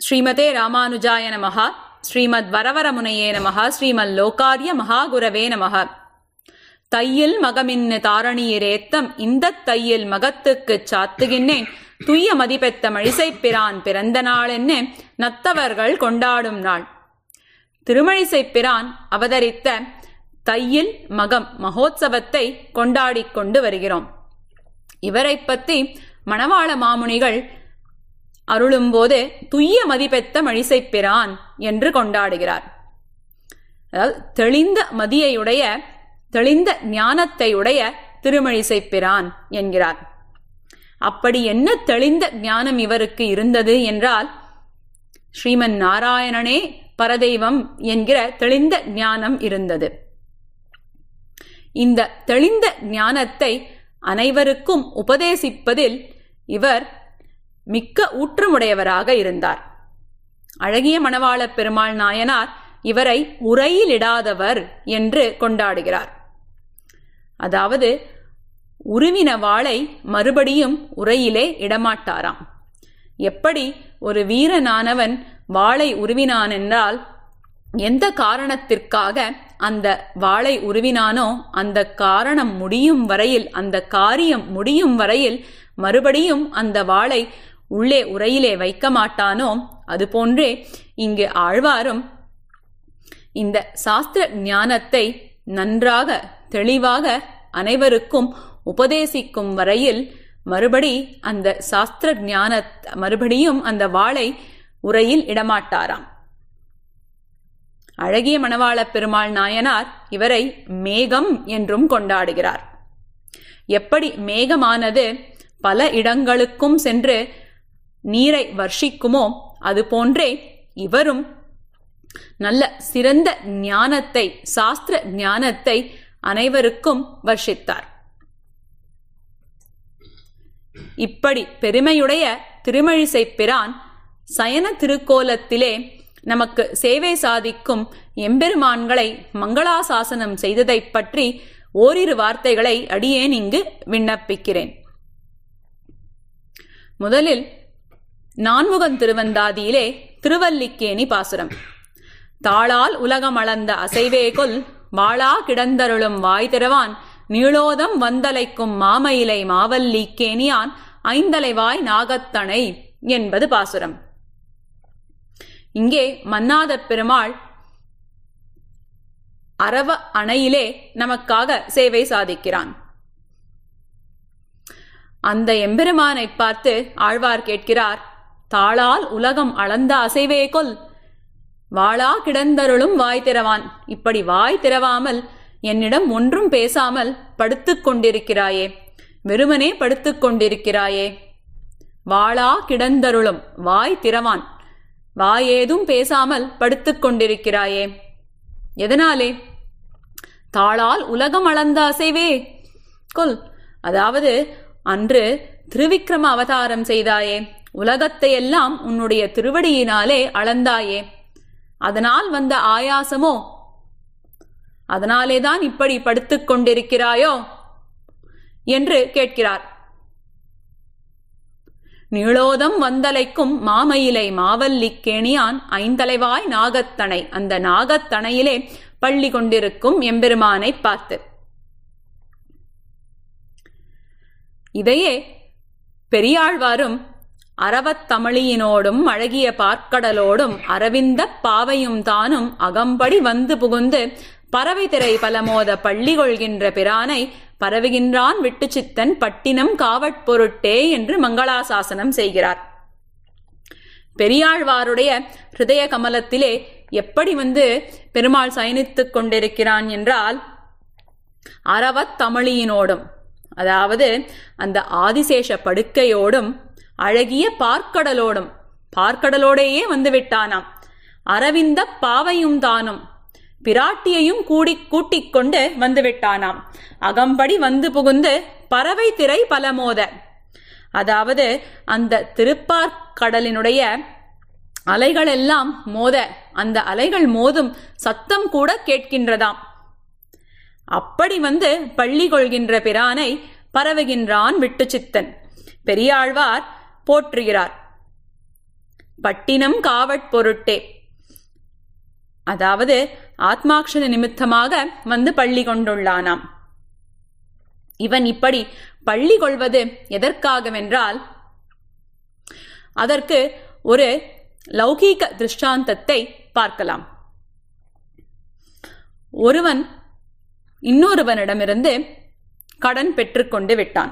ஸ்ரீமதே ராமானுஜாய நமஹ ஸ்ரீமத் வரவரமுனையே நமஹ ஸ்ரீமத் லோகாரிய மகாகுரவே நமஹ தையில் மகமின்னு தாரணியிரேத்தம் இந்தத் தையில் மகத்துக்குச் சாத்துகின்னேன் துய்ய மதிப்பெத்த மழிசைப் பிரான் பிறந்த நாளென்னு நத்தவர்கள் கொண்டாடும் நாள் திருமழிசைப் பிரான் அவதரித்த தையில் மகம் மகோத்சவத்தை கொண்டாடிக் கொண்டு வருகிறோம் இவரைப் பற்றி மணவாள மாமுனிகள் அருளும்போது துய்ய மதிப்பெத்த மழிசைப் பிரான் என்று கொண்டாடுகிறார் அதாவது தெளிந்த மதியையுடைய தெளிந்த ஞானத்தையுடைய திருமழிசைப் பிரான் என்கிறார் அப்படி என்ன தெளிந்த ஞானம் இவருக்கு இருந்தது என்றால் ஸ்ரீமன் நாராயணனே பரதெய்வம் என்கிற தெளிந்த ஞானம் இருந்தது இந்த தெளிந்த ஞானத்தை அனைவருக்கும் உபதேசிப்பதில் இவர் மிக்க ஊற்றமுடையவராக இருந்தார் அழகிய மணவாளப் பெருமாள் நாயனார் இவரை உரையிலிடாதவர் என்று கொண்டாடுகிறார் அதாவது உருவின வாளை மறுபடியும் உரையிலே இடமாட்டாராம் எப்படி ஒரு வீரனானவன் வாளை உருவினான் என்றால் எந்த காரணத்திற்காக அந்த வாளை உருவினானோ அந்த காரணம் முடியும் வரையில் அந்த காரியம் முடியும் வரையில் மறுபடியும் அந்த வாளை உள்ளே உரையிலே வைக்க மாட்டானோ அதுபோன்றே இங்கு ஆழ்வாரும் இந்த சாஸ்திர ஞானத்தை நன்றாக தெளிவாக அனைவருக்கும் உபதேசிக்கும் வரையில் மறுபடி அந்த சாஸ்திர ஞான மறுபடியும் அந்த வாளை உரையில் இடமாட்டாராம் அழகிய மணவாளப் பெருமாள் நாயனார் இவரை மேகம் என்றும் கொண்டாடுகிறார் எப்படி மேகமானது பல இடங்களுக்கும் சென்று நீரை வர்ஷிக்குமோ அதுபோன்றே இவரும் நல்ல சிறந்த ஞானத்தை சாஸ்திர ஞானத்தை அனைவருக்கும் வர்ஷித்தார் இப்படி பெருமையுடைய திருமழிசை பிரான் சயன திருக்கோலத்திலே நமக்கு சேவை சாதிக்கும் எம்பெருமான்களை மங்களாசாசனம் செய்ததைப் பற்றி ஓரிரு வார்த்தைகளை அடியேன் இங்கு விண்ணப்பிக்கிறேன் முதலில் நான்முகன் திருவந்தாதியிலே திருவல்லிக்கேணி பாசுரம் தாளால் உலகம் அளந்த அசைவே கொல் வாளா கிடந்தருளும் வாய் திறவான் நீளோதம் வந்தலைக்கும் மாமயிலை மாவல்லிக்கேணியான் ஐந்தலைவாய் நாகத்தனை என்பது பாசுரம் இங்கே மன்னாத பெருமாள் அரவ அணையிலே நமக்காக சேவை சாதிக்கிறான் அந்த எம்பெருமானை பார்த்து ஆழ்வார் கேட்கிறார் தாளால் உலகம் அளந்த அசைவே கொல் வாளா கிடந்தருளும் வாய் திறவான் இப்படி வாய் திறவாமல் என்னிடம் ஒன்றும் பேசாமல் படுத்துக் கொண்டிருக்கிறாயே வெறுமனே படுத்துக் கொண்டிருக்கிறாயே வாளா கிடந்தருளும் வாய் திறவான் வாயேதும் பேசாமல் படுத்துக் கொண்டிருக்கிறாயே எதனாலே தாளால் உலகம் அளந்த அசைவே கொல் அதாவது அன்று திருவிக்ரம அவதாரம் செய்தாயே உலகத்தை எல்லாம் உன்னுடைய திருவடியினாலே அளந்தாயே அதனால் வந்த ஆயாசமோ அதனாலேதான் இப்படி படுத்துக் கொண்டிருக்கிறாயோ என்று கேட்கிறார் நீளோதம் வந்தலைக்கும் மாமயிலை மாவல்லிக்கேணியான் ஐந்தலைவாய் நாகத்தனை அந்த நாகத்தனையிலே பள்ளி கொண்டிருக்கும் எம்பெருமானை பார்த்து இதையே பெரியாழ்வாரும் அறவத்தமிழியினோடும் அழகிய பார்க்கடலோடும் அரவிந்த பாவையும் தானும் அகம்படி வந்து புகுந்து பறவை திரை பலமோத பள்ளி கொள்கின்ற பிரானை பரவுகின்றான் விட்டுச்சித்தன் பட்டினம் காவட்பொருட்டே என்று மங்களாசாசனம் செய்கிறார் பெரியாழ்வாருடைய ஹிருதய கமலத்திலே எப்படி வந்து பெருமாள் சயனித்துக் கொண்டிருக்கிறான் என்றால் அறவத் தமிழியினோடும் அதாவது அந்த ஆதிசேஷ படுக்கையோடும் அழகிய பார்க்கடலோடும் பார்க்கடலோடையே வந்து விட்டானாம் அரவிந்த பாவையும் தானும் பிராட்டியையும் கூடி கூட்டிக் கொண்டு வந்து விட்டானாம் அகம்படி வந்து புகுந்து பறவை திரை பலமோத அதாவது அந்த திருப்பார்க்கடலினுடைய அலைகள் எல்லாம் மோத அந்த அலைகள் மோதும் சத்தம் கூட கேட்கின்றதாம் அப்படி வந்து பள்ளி கொள்கின்ற பிரானை பரவுகின்றான் விட்டுச்சித்தன் பெரியாழ்வார் போற்றுகிறார் பட்டினம் காவற் பொருட்டே அதாவது ஆத்மாக்ஷண நிமித்தமாக வந்து பள்ளி கொண்டுள்ளானாம் இவன் இப்படி பள்ளி கொள்வது எதற்காகவென்றால் அதற்கு ஒரு லௌகீக திருஷ்டாந்தத்தை பார்க்கலாம் ஒருவன் இன்னொருவனிடமிருந்து கடன் பெற்றுக்கொண்டு விட்டான்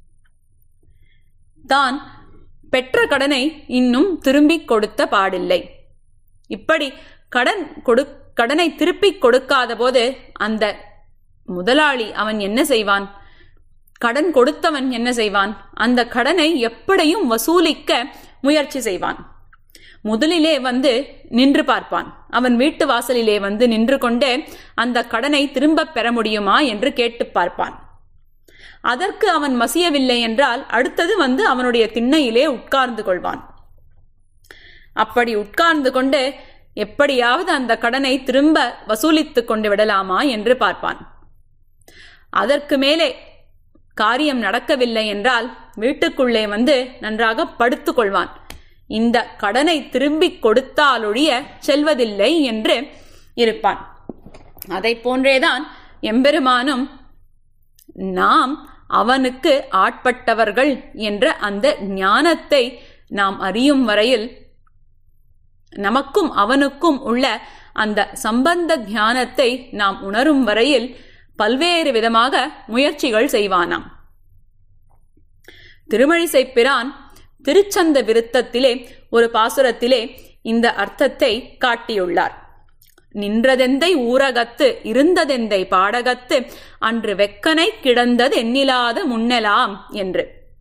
தான் பெற்ற கடனை இன்னும் திரும்பிக் கொடுத்த பாடில்லை இப்படி கடன் கொடு கடனை திருப்பிக் கொடுக்காத போது அந்த முதலாளி அவன் என்ன செய்வான் கடன் கொடுத்தவன் என்ன செய்வான் அந்த கடனை எப்படியும் வசூலிக்க முயற்சி செய்வான் முதலிலே வந்து நின்று பார்ப்பான் அவன் வீட்டு வாசலிலே வந்து நின்று கொண்டே அந்த கடனை திரும்பப் பெற முடியுமா என்று கேட்டு பார்ப்பான் அதற்கு அவன் மசியவில்லை என்றால் அடுத்தது வந்து அவனுடைய திண்ணையிலே உட்கார்ந்து கொள்வான் அப்படி உட்கார்ந்து கொண்டு எப்படியாவது அந்த கடனை திரும்ப வசூலித்துக் கொண்டு விடலாமா என்று பார்ப்பான் அதற்கு மேலே காரியம் நடக்கவில்லை என்றால் வீட்டுக்குள்ளே வந்து நன்றாக படுத்துக் கொள்வான் இந்த கடனை திரும்பிக் கொடுத்தாலொழிய செல்வதில்லை என்று இருப்பான் அதை போன்றேதான் எம்பெருமானும் நாம் அவனுக்கு ஆட்பட்டவர்கள் என்ற அந்த ஞானத்தை நாம் அறியும் வரையில் நமக்கும் அவனுக்கும் உள்ள அந்த சம்பந்த ஞானத்தை நாம் உணரும் வரையில் பல்வேறு விதமாக முயற்சிகள் செய்வானாம் திருமழிசை பிரான் திருச்சந்த விருத்தத்திலே ஒரு பாசுரத்திலே இந்த அர்த்தத்தை காட்டியுள்ளார் நின்றதெந்தை ஊரகத்து இருந்ததெந்தை பாடகத்து அன்று வெக்கனை கிடந்தது எண்ணிலாத முன்னெலாம் என்று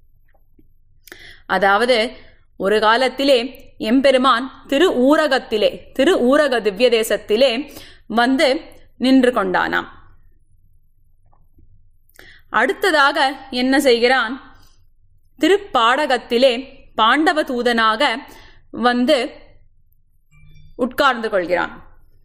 அதாவது ஒரு காலத்திலே எம்பெருமான் திரு ஊரகத்திலே திரு ஊரக திவ்ய தேசத்திலே வந்து நின்று கொண்டானாம் அடுத்ததாக என்ன செய்கிறான் திருப்பாடகத்திலே பாண்டவ தூதனாக வந்து உட்கார்ந்து கொள்கிறான்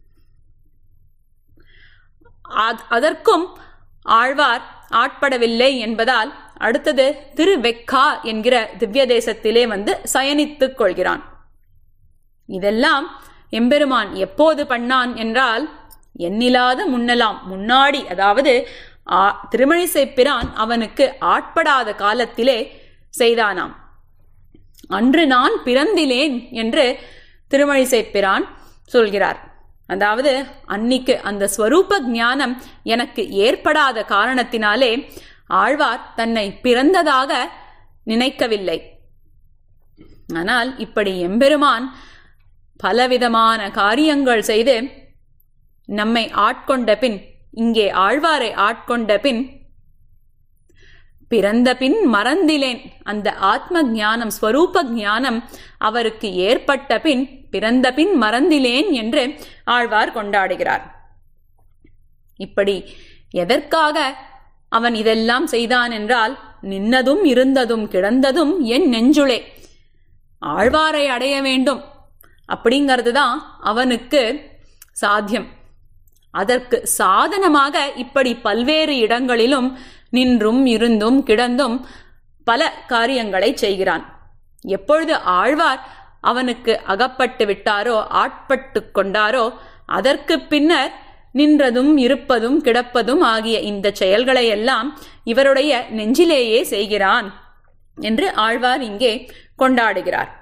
அதற்கும் ஆழ்வார் ஆட்படவில்லை என்பதால் அடுத்தது திருவெக்கா என்கிற திவ்ய தேசத்திலே வந்து சயனித்துக் கொள்கிறான் இதெல்லாம் எம்பெருமான் எப்போது பண்ணான் என்றால் எண்ணிலாத முன்னலாம் முன்னாடி அதாவது திருமழிசை பிரான் அவனுக்கு ஆட்படாத காலத்திலே செய்தானாம் அன்று நான் பிறந்திலேன் என்று திருமழிசை பிரான் சொல்கிறார் அதாவது அன்னிக்கு அந்த ஸ்வரூப ஞானம் எனக்கு ஏற்படாத காரணத்தினாலே ஆழ்வார் தன்னை பிறந்ததாக நினைக்கவில்லை ஆனால் இப்படி எம்பெருமான் பலவிதமான காரியங்கள் செய்து நம்மை ஆட்கொண்ட பின் இங்கே ஆழ்வாரை ஆட்கொண்ட பின் பிறந்த பின் மறந்திலேன் அந்த ஆத்ம ஞானம் ஸ்வரூப ஞானம் அவருக்கு ஏற்பட்ட பின் பிறந்த பின் மறந்திலேன் என்று ஆழ்வார் கொண்டாடுகிறார் இப்படி எதற்காக அவன் இதெல்லாம் செய்தான் என்றால் நின்னதும் இருந்ததும் கிடந்ததும் என் நெஞ்சுளே ஆழ்வாரை அடைய வேண்டும் அப்படிங்கிறது தான் அவனுக்கு சாத்தியம் அதற்கு சாதனமாக இப்படி பல்வேறு இடங்களிலும் நின்றும் இருந்தும் கிடந்தும் பல காரியங்களை செய்கிறான் எப்பொழுது ஆழ்வார் அவனுக்கு அகப்பட்டு விட்டாரோ ஆட்பட்டு கொண்டாரோ அதற்கு பின்னர் நின்றதும் இருப்பதும் கிடப்பதும் ஆகிய இந்த செயல்களை எல்லாம் இவருடைய நெஞ்சிலேயே செய்கிறான் என்று ஆழ்வார் இங்கே கொண்டாடுகிறார்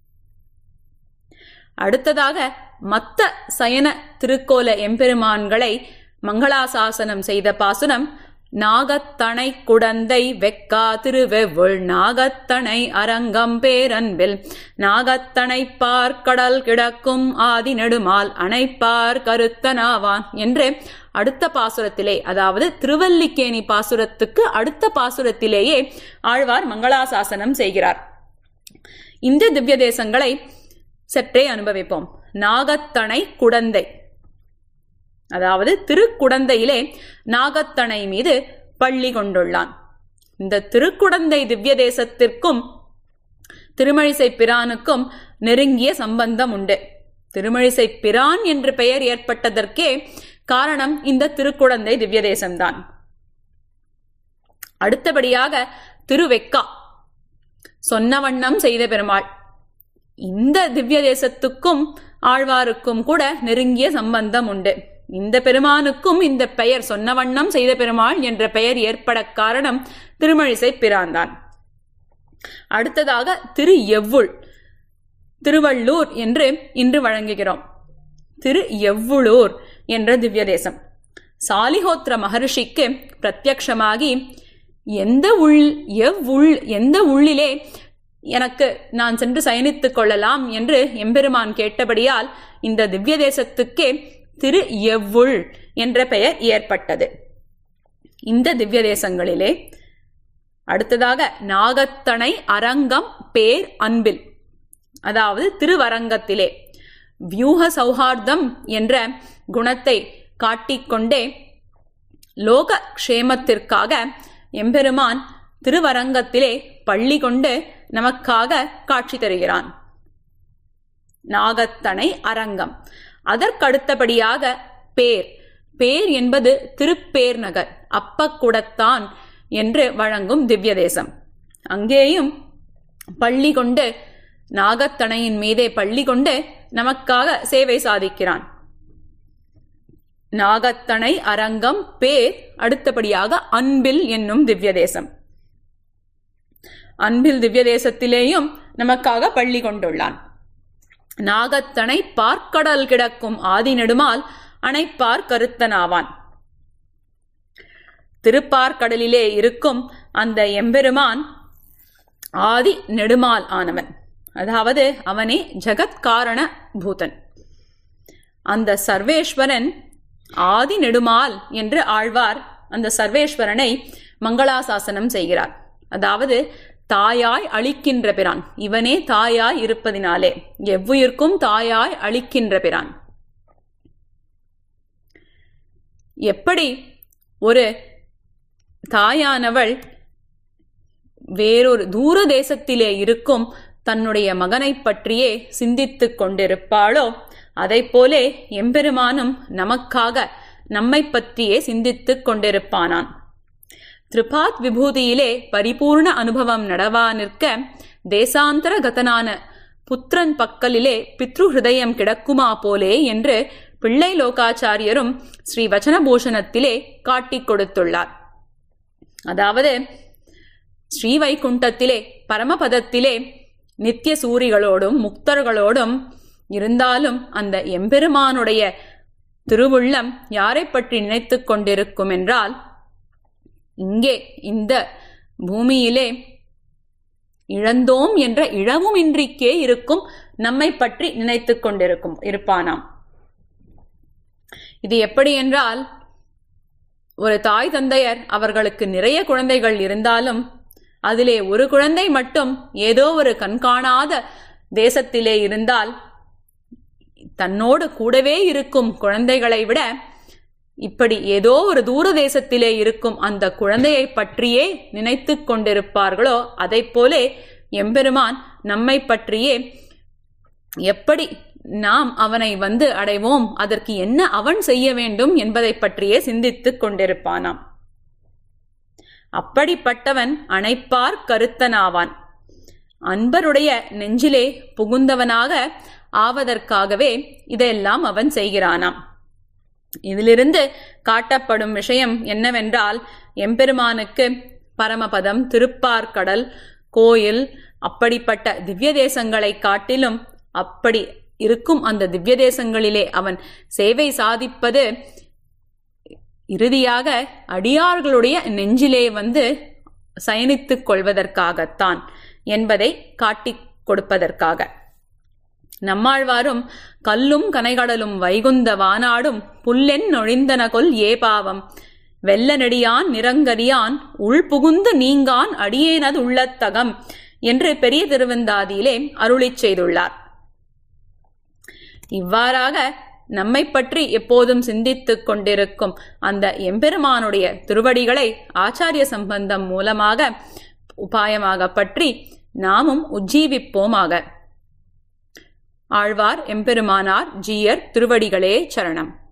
அடுத்ததாக மத்த சயன திருக்கோல எம்பெருமான்களை மங்களாசாசனம் செய்த பாசுரம் நாகத்தனை குடந்தை வெக்கா திருவெவ்வொள் நாகத்தனை அரங்கம் பேரன்பில் நாகத்தனை பார்க்கடல் கிடக்கும் ஆதி நெடுமால் அணைப்பார் கருத்தனாவான் என்று அடுத்த பாசுரத்திலே அதாவது திருவல்லிக்கேணி பாசுரத்துக்கு அடுத்த பாசுரத்திலேயே ஆழ்வார் மங்களாசாசனம் செய்கிறார் இந்த திவ்ய தேசங்களை சற்றே அனுபவிப்போம் நாகத்தனை குடந்தை அதாவது திருக்குடந்தையிலே நாகத்தனை மீது பள்ளி கொண்டுள்ளான் இந்த திருக்குடந்தை திவ்ய தேசத்திற்கும் திருமழிசை பிரானுக்கும் நெருங்கிய சம்பந்தம் உண்டு திருமழிசை பிரான் என்று பெயர் ஏற்பட்டதற்கே காரணம் இந்த திருக்குடந்தை திவ்ய தேசம்தான் அடுத்தபடியாக திருவெக்கா சொன்ன வண்ணம் செய்த பெருமாள் இந்த திவ்ய தேசத்துக்கும் ஆழ்வாருக்கும் கூட நெருங்கிய சம்பந்தம் உண்டு இந்த பெருமானுக்கும் இந்த பெயர் சொன்ன வண்ணம் செய்த பெருமாள் என்ற பெயர் ஏற்பட காரணம் திருமழிசை பிரான்தான் அடுத்ததாக திரு எவ்வுள் திருவள்ளூர் என்று இன்று வழங்குகிறோம் திரு எவ்வுளூர் என்ற திவ்ய தேசம் சாலிஹோத்திர மகர்ஷிக்கு பிரத்யக்ஷமாகி எந்த உள் எவ்வுள் எந்த உள்ளிலே எனக்கு நான் சென்று சயனித்துக் கொள்ளலாம் என்று எம்பெருமான் கேட்டபடியால் இந்த திவ்ய தேசத்துக்கே திரு எவ்வுள் என்ற பெயர் ஏற்பட்டது இந்த திவ்ய தேசங்களிலே அடுத்ததாக நாகத்தனை அரங்கம் பேர் அன்பில் அதாவது திருவரங்கத்திலே வியூக சௌஹார்தம் என்ற குணத்தை காட்டிக்கொண்டே லோக க்ஷேமத்திற்காக எம்பெருமான் திருவரங்கத்திலே பள்ளி கொண்டு நமக்காக காட்சி தருகிறான் நாகத்தனை அரங்கம் அதற்கடுத்தபடியாக பேர் பேர் என்பது திருப்பேர் நகர் அப்பக்குடத்தான் என்று வழங்கும் திவ்ய தேசம் அங்கேயும் பள்ளி கொண்டு நாகத்தனையின் மீதே பள்ளி கொண்டு நமக்காக சேவை சாதிக்கிறான் நாகத்தனை அரங்கம் பேர் அடுத்தபடியாக அன்பில் என்னும் திவ்ய தேசம் அன்பில் திவ்ய தேசத்திலேயும் நமக்காக பள்ளி கொண்டுள்ளான் நாகத்தனை பார்க்கடல் கிடக்கும் ஆதி நெடுமால் அணைப்பார் கருத்தனாவான் திருப்பார்கடலிலே இருக்கும் அந்த எம்பெருமான் ஆதி நெடுமால் ஆனவன் அதாவது அவனே ஜகத்காரண பூதன் அந்த சர்வேஸ்வரன் ஆதி நெடுமால் என்று ஆழ்வார் அந்த சர்வேஸ்வரனை மங்களாசாசனம் செய்கிறார் அதாவது தாயாய் அளிக்கின்ற பிரான் இவனே தாயாய் இருப்பதினாலே எவ்வுயிர்க்கும் தாயாய் அளிக்கின்ற பிரான் எப்படி ஒரு தாயானவள் வேறொரு தூர தேசத்திலே இருக்கும் தன்னுடைய மகனை பற்றியே சிந்தித்துக் கொண்டிருப்பாளோ போலே எம்பெருமானும் நமக்காக நம்மை பற்றியே சிந்தித்துக் கொண்டிருப்பானான் திரிபாத் விபூதியிலே பரிபூர்ண அனுபவம் நடவா நிற்க தேசாந்தர கதனான புத்திரன் பக்கலிலே பித்ரு ஹிருதயம் கிடக்குமா போலே என்று பிள்ளை லோகாச்சாரியரும் ஸ்ரீ வச்சனபூஷணத்திலே காட்டிக் கொடுத்துள்ளார் அதாவது ஸ்ரீவைகுண்டத்திலே பரமபதத்திலே நித்திய சூரிகளோடும் முக்தர்களோடும் இருந்தாலும் அந்த எம்பெருமானுடைய திருவுள்ளம் யாரை பற்றி நினைத்து கொண்டிருக்கும் என்றால் இங்கே இந்த பூமியிலே இழந்தோம் என்ற இழவும் இன்றிக்கே இருக்கும் நம்மை பற்றி நினைத்து கொண்டிருக்கும் இருப்பானாம் இது எப்படி என்றால் ஒரு தாய் தந்தையர் அவர்களுக்கு நிறைய குழந்தைகள் இருந்தாலும் அதிலே ஒரு குழந்தை மட்டும் ஏதோ ஒரு கண்காணாத தேசத்திலே இருந்தால் தன்னோடு கூடவே இருக்கும் குழந்தைகளை விட இப்படி ஏதோ ஒரு தூர தேசத்திலே இருக்கும் அந்த குழந்தையை பற்றியே நினைத்து கொண்டிருப்பார்களோ அதை போலே எம்பெருமான் நம்மை பற்றியே எப்படி நாம் அவனை வந்து அடைவோம் அதற்கு என்ன அவன் செய்ய வேண்டும் என்பதை பற்றியே சிந்தித்துக் கொண்டிருப்பானாம் அப்படிப்பட்டவன் அணைப்பார் கருத்தனாவான் அன்பருடைய நெஞ்சிலே புகுந்தவனாக ஆவதற்காகவே இதையெல்லாம் அவன் செய்கிறானாம் இதிலிருந்து காட்டப்படும் விஷயம் என்னவென்றால் எம்பெருமானுக்கு பரமபதம் திருப்பார்கடல் கோயில் அப்படிப்பட்ட திவ்ய தேசங்களை காட்டிலும் அப்படி இருக்கும் அந்த திவ்ய தேசங்களிலே அவன் சேவை சாதிப்பது இறுதியாக அடியார்களுடைய நெஞ்சிலே வந்து சயனித்துக் கொள்வதற்காகத்தான் என்பதை காட்டிக் கொடுப்பதற்காக நம்மாழ்வாரும் கல்லும் கனைகடலும் வைகுந்த வானாடும் புல்லென் நொழிந்தன கொல் ஏபாவம் வெள்ள நெடியான் நிறங்கரியான் உள் புகுந்து நீங்கான் அடியேனது உள்ளத்தகம் என்று பெரிய திருவந்தாதியிலே அருளிச் செய்துள்ளார் இவ்வாறாக நம்மை பற்றி எப்போதும் சிந்தித்துக் கொண்டிருக்கும் அந்த எம்பெருமானுடைய திருவடிகளை ஆச்சாரிய சம்பந்தம் மூலமாக உபாயமாக பற்றி நாமும் உஜ்ஜீவிப்போமாக ஆழ்வார் எம்பெருமானார் ஜீயர் திருவடிகளே சரணம்